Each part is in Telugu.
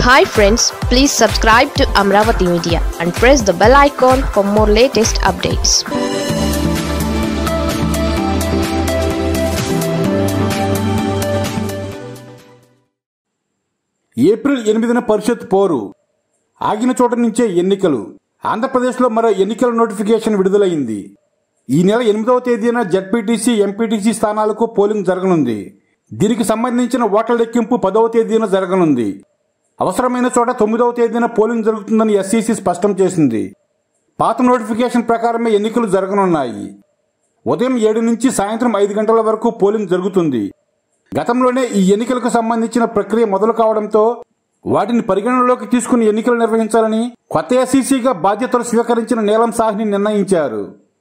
hi friends please subscribe to Amaravati media and press the bell icon for more latest updates April ఎనిమిదిన పరిషత్ పోరు ఆగిన చోట నుంచే ఎన్నికలు ఆంధ్రప్రదేశ్లో మరో ఎన్నికల నోటిఫికేషన్ విడుదలైంది ఈ నెల ఎనిమిదవ తేదీన జడ్పీటీసీ ఎంపీటీసీ స్థానాలకు పోలింగ్ జరగనుంది దీనికి సంబంధించిన ఓట్ల లెక్కింపు పదవ తేదీన జరగనుంది అవసరమైన చోట తొమ్మిదవ తేదీన పోలింగ్ జరుగుతుందని ఎస్సీసీ స్పష్టం చేసింది పాత నోటిఫికేషన్ ప్రకారమే ఎన్నికలు జరగనున్నాయి ఉదయం ఏడు నుంచి సాయంత్రం ఐదు గంటల వరకు పోలింగ్ జరుగుతుంది గతంలోనే ఈ ఎన్నికలకు సంబంధించిన ప్రక్రియ మొదలు కావడంతో వాటిని పరిగణనలోకి తీసుకుని ఎన్నికలు నిర్వహించాలని కొత్త ఎస్సీసీగా బాధ్యతలు స్వీకరించిన నీలం సాహ్ని నిర్ణయించారు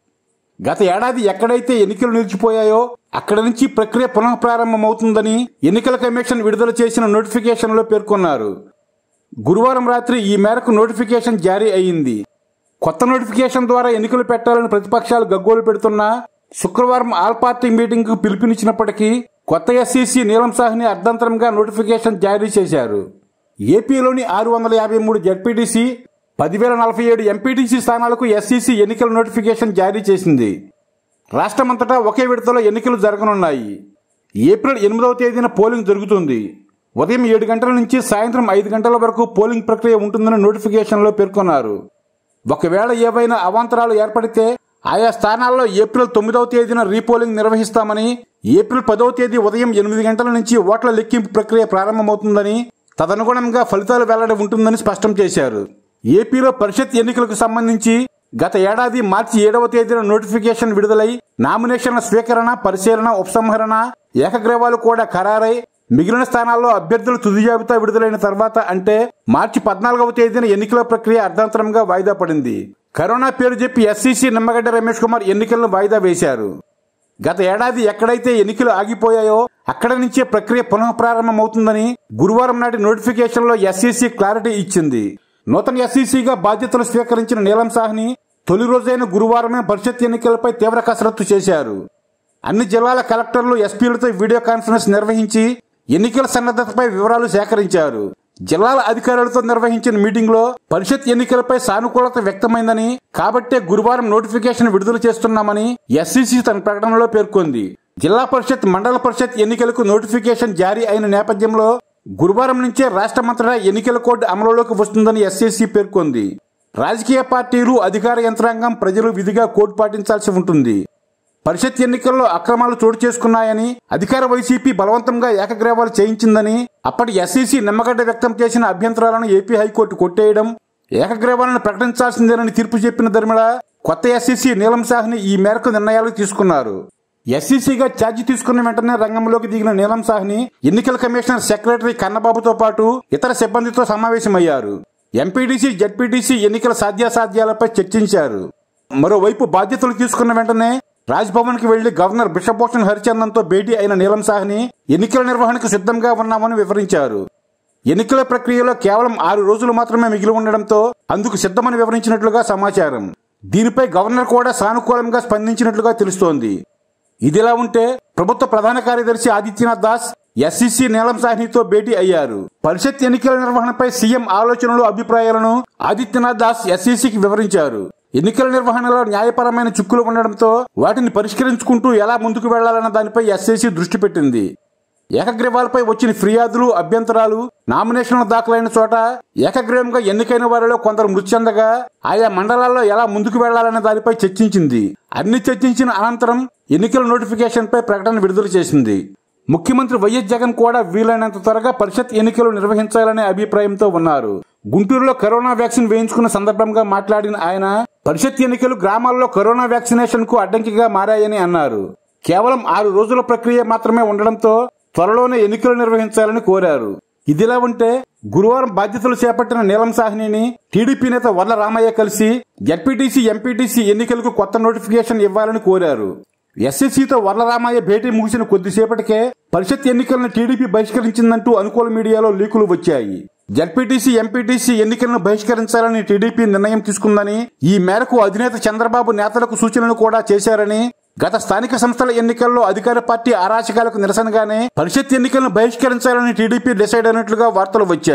గత ఏడాది ఎక్కడైతే ఎన్నికలు నిలిచిపోయాయో అక్కడి నుంచి ప్రక్రియ పునః ప్రారంభమవుతుందని ఎన్నికల కమిషన్ విడుదల చేసిన నోటిఫికేషన్లో పేర్కొన్నారు గురువారం రాత్రి ఈ మేరకు నోటిఫికేషన్ జారీ అయింది కొత్త నోటిఫికేషన్ ద్వారా ఎన్నికలు పెట్టాలని ప్రతిపక్షాలు గగ్గోలు పెడుతున్నా శుక్రవారం ఆల్ పార్టీ మీటింగ్ కు పిలుపునిచ్చినప్పటికీ కొత్త ఎస్సీసీ నీలం సాహ్ని అర్ధంతరంగా నోటిఫికేషన్ జారీ చేశారు ఏపీలోని ఆరు వందల యాభై మూడు జడ్పీటీసీ పదివేల నలభై ఏడు ఎంపీటీసీ స్థానాలకు ఎస్సీసీ ఎన్నికల నోటిఫికేషన్ జారీ చేసింది రాష్ట్రమంతటా ఒకే విడతలో ఎన్నికలు జరగనున్నాయి ఏప్రిల్ ఎనిమిదవ తేదీన పోలింగ్ జరుగుతుంది ఉదయం ఏడు గంటల నుంచి సాయంత్రం ఐదు గంటల వరకు పోలింగ్ ప్రక్రియ ఉంటుందని నోటిఫికేషన్లో పేర్కొన్నారు ఒకవేళ ఏవైనా అవాంతరాలు ఏర్పడితే ఆయా స్థానాల్లో ఏప్రిల్ తొమ్మిదవ తేదీన రీపోలింగ్ నిర్వహిస్తామని ఏప్రిల్ పదవ తేదీ ఉదయం ఎనిమిది గంటల నుంచి ఓట్ల లెక్కింపు ప్రక్రియ ప్రారంభమవుతుందని తదనుగుణంగా ఫలితాలు వెల్లడి ఉంటుందని స్పష్టం చేశారు ఏపీలో పరిషత్ ఎన్నికలకు సంబంధించి గత ఏడాది మార్చి ఏడవ తేదీన నోటిఫికేషన్ విడుదలై నామినేషన్ల స్వీకరణ పరిశీలన ఉపసంహరణ ఏకగ్రీవాలు కూడా ఖరారై మిగిలిన స్థానాల్లో అభ్యర్థుల తుది జాబితా విడుదలైన తర్వాత అంటే మార్చి పద్నాలుగవ తేదీన ఎన్నికల ప్రక్రియ అర్ధాంతరంగా వాయిదా పడింది కరోనా పేరు చెప్పి ఎస్సీసీ నిమ్మగడ్డ రమేష్ కుమార్ ఎన్నికలను వాయిదా వేశారు గత ఏడాది ఎక్కడైతే ఎన్నికలు ఆగిపోయాయో అక్కడ నుంచే ప్రక్రియ పునః ప్రారంభమవుతుందని గురువారం నాటి నోటిఫికేషన్లో ఎస్సీసీ క్లారిటీ ఇచ్చింది నూతన ఎస్సీసీగా బాధ్యతలు స్వీకరించిన నీలం సాహ్ని తొలి రోజైన గురువారమే పరిషత్ ఎన్నికలపై తీవ్ర కసరత్తు చేశారు అన్ని జిల్లాల కలెక్టర్లు ఎస్పీలతో వీడియో కాన్ఫరెన్స్ నిర్వహించి ఎన్నికల సన్నద్ధతపై వివరాలు సేకరించారు జిల్లాల అధికారులతో నిర్వహించిన మీటింగ్లో పరిషత్ ఎన్నికలపై సానుకూలత వ్యక్తమైందని కాబట్టే గురువారం నోటిఫికేషన్ విడుదల చేస్తున్నామని ఎస్సీసీ తన ప్రకటనలో పేర్కొంది జిల్లా పరిషత్ మండల పరిషత్ ఎన్నికలకు నోటిఫికేషన్ జారీ అయిన నేపథ్యంలో గురువారం నుంచే రాష్ట్రమంతటా ఎన్నికల కోడ్ అమలులోకి వస్తుందని ఎస్సీసీ పేర్కొంది రాజకీయ పార్టీలు అధికార యంత్రాంగం ప్రజలు విధిగా కోడ్ పాటించాల్సి ఉంటుంది పరిషత్ ఎన్నికల్లో అక్రమాలు చోటు చేసుకున్నాయని అధికార వైసీపీ బలవంతంగా ఏకగ్రీవాలు చేయించిందని అప్పటి ఎస్సీసీ నిమ్మగడ్డ వ్యక్తం చేసిన అభ్యంతరాలను ఏపీ హైకోర్టు కొట్టేయడం ఏకగ్రీవాలను ప్రకటించాల్సిందేనని తీర్పు చెప్పిన ధర్మిళ కొత్త ఎస్సీసీ నీలం సాహ్ని ఈ మేరకు నిర్ణయాలు తీసుకున్నారు ఎస్సీసీగా ఛార్జీ తీసుకున్న వెంటనే రంగంలోకి దిగిన నీలం సాహ్ని ఎన్నికల కమిషనర్ సెక్రటరీ కన్నబాబుతో పాటు ఇతర సిబ్బందితో సమావేశమయ్యారు ఎంపీడీసీ జడ్పీటీసీ ఎన్నికల సాధ్యాసాధ్యాలపై చర్చించారు మరోవైపు బాధ్యతలు తీసుకున్న వెంటనే రాజ్భవన్ కి వెళ్లి గవర్నర్ బిషభూషణ్ హరిచందన్ తో భేటీ అయిన నీలం సాహ్ని ఎన్నికల నిర్వహణకు సిద్ధంగా ఉన్నామని వివరించారు ఎన్నికల ప్రక్రియలో కేవలం ఆరు రోజులు మాత్రమే మిగిలి ఉండడంతో అందుకు సిద్ధమని వివరించినట్లుగా సమాచారం దీనిపై గవర్నర్ కూడా సానుకూలంగా స్పందించినట్లుగా తెలుస్తోంది ఇదిలా ఉంటే ప్రభుత్వ ప్రధాన కార్యదర్శి ఆదిత్యనాథ్ దాస్ ఎస్సీసీ నీలం సాహ్నితో భేటీ అయ్యారు పరిషత్ ఎన్నికల నిర్వహణపై సీఎం ఆలోచనలు అభిప్రాయాలను ఆదిత్యనాథ్ దాస్ ఎస్సీసీకి వివరించారు ఎన్నికల నిర్వహణలో న్యాయపరమైన చిక్కులు ఉండడంతో వాటిని పరిష్కరించుకుంటూ ఎలా ముందుకు వెళ్లాలన్న దానిపై ఎస్సీసీ దృష్టి పెట్టింది ఏకగ్రీవాలపై వచ్చిన ఫిర్యాదులు అభ్యంతరాలు నామినేషన్లు దాఖలైన చోట ఏకగ్రీవంగా ఎన్నికైన వారిలో కొందరు మృతి చెందగా ఆయా మండలాల్లో ఎలా ముందుకు వెళ్లాలనే దానిపై చర్చించింది అన్ని చర్చించిన అనంతరం ఎన్నికల నోటిఫికేషన్ పై ప్రకటన విడుదల చేసింది ముఖ్యమంత్రి వైఎస్ జగన్ కూడా వీలైనంత త్వరగా పరిషత్ ఎన్నికలు నిర్వహించాలనే అభిప్రాయంతో ఉన్నారు గుంటూరులో కరోనా వ్యాక్సిన్ వేయించుకున్న సందర్భంగా మాట్లాడిన ఆయన పరిషత్ ఎన్నికలు గ్రామాల్లో కరోనా వ్యాక్సినేషన్ కు అడ్డంకిగా మారాయని అన్నారు కేవలం ఆరు రోజుల ప్రక్రియ మాత్రమే ఉండడంతో త్వరలోనే ఎన్నికలు నిర్వహించాలని కోరారు ఇదిలా ఉంటే గురువారం బాధ్యతలు చేపట్టిన నీలం సాహ్నిని టీడీపీ నేత వర్ల రామయ్య కలిసి జడ్పీటీసీ ఎంపీటీసీ ఎన్నికలకు కొత్త నోటిఫికేషన్ ఇవ్వాలని కోరారు ఎస్ఎస్సీతో వర్లరామయ్య భేటీ ముగిసిన కొద్దిసేపటికే పరిషత్ ఎన్నికలను టీడీపీ బహిష్కరించిందంటూ అనుకూల మీడియాలో లీకులు వచ్చాయి జడ్పీటీసీ ఎంపీటీసీ ఎన్నికలను బహిష్కరించాలని టీడీపీ నిర్ణయం తీసుకుందని ఈ మేరకు అధినేత చంద్రబాబు నేతలకు సూచనలు కూడా చేశారని గత స్థానిక సంస్థల ఎన్నికల్లో అధికార పార్టీ అరాచకాలకు నిరసనగానే పరిషత్ ఎన్నికలను బహిష్కరించాలని టీడీపీ డిసైడ్ అయినట్లుగా వార్తలు వచ్చాయి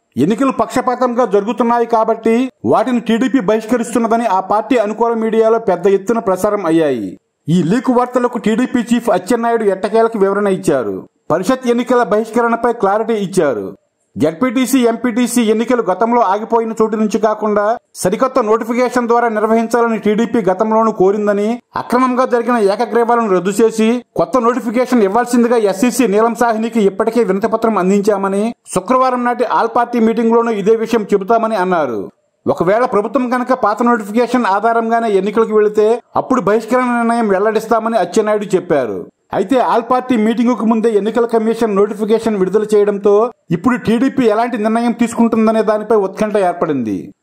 ఎన్నికలు పక్షపాతంగా జరుగుతున్నాయి కాబట్టి వాటిని టీడీపీ బహిష్కరిస్తున్నదని ఆ పార్టీ అనుకూల మీడియాలో పెద్ద ఎత్తున ప్రసారం అయ్యాయి ఈ లీకు వార్తలకు టీడీపీ చీఫ్ అచ్చెన్నాయుడు ఎట్టకేలకు వివరణ ఇచ్చారు పరిషత్ ఎన్నికల బహిష్కరణపై క్లారిటీ ఇచ్చారు జడ్పీటీసీ ఎంపీటీసీ ఎన్నికలు గతంలో ఆగిపోయిన చోటు నుంచి కాకుండా సరికొత్త నోటిఫికేషన్ ద్వారా నిర్వహించాలని టీడీపీ గతంలోనూ కోరిందని అక్రమంగా జరిగిన ఏకగ్రీవాలను రద్దు చేసి కొత్త నోటిఫికేషన్ ఇవ్వాల్సిందిగా ఎస్సీసీ నీలం సాహ్నికి ఇప్పటికే వినతిపత్రం అందించామని శుక్రవారం నాటి ఆల్ పార్టీ మీటింగ్లోనూ ఇదే విషయం చెబుతామని అన్నారు ఒకవేళ ప్రభుత్వం కనుక పాత నోటిఫికేషన్ ఆధారంగానే ఎన్నికలకు వెళితే అప్పుడు బహిష్కరణ నిర్ణయం వెల్లడిస్తామని అచ్చెన్నాయుడు చెప్పారు అయితే ఆల్ పార్టీ మీటింగుకు ముందే ఎన్నికల కమిషన్ నోటిఫికేషన్ విడుదల చేయడంతో ఇప్పుడు టీడీపీ ఎలాంటి నిర్ణయం తీసుకుంటుందనే దానిపై ఉత్కంఠ ఏర్పడింది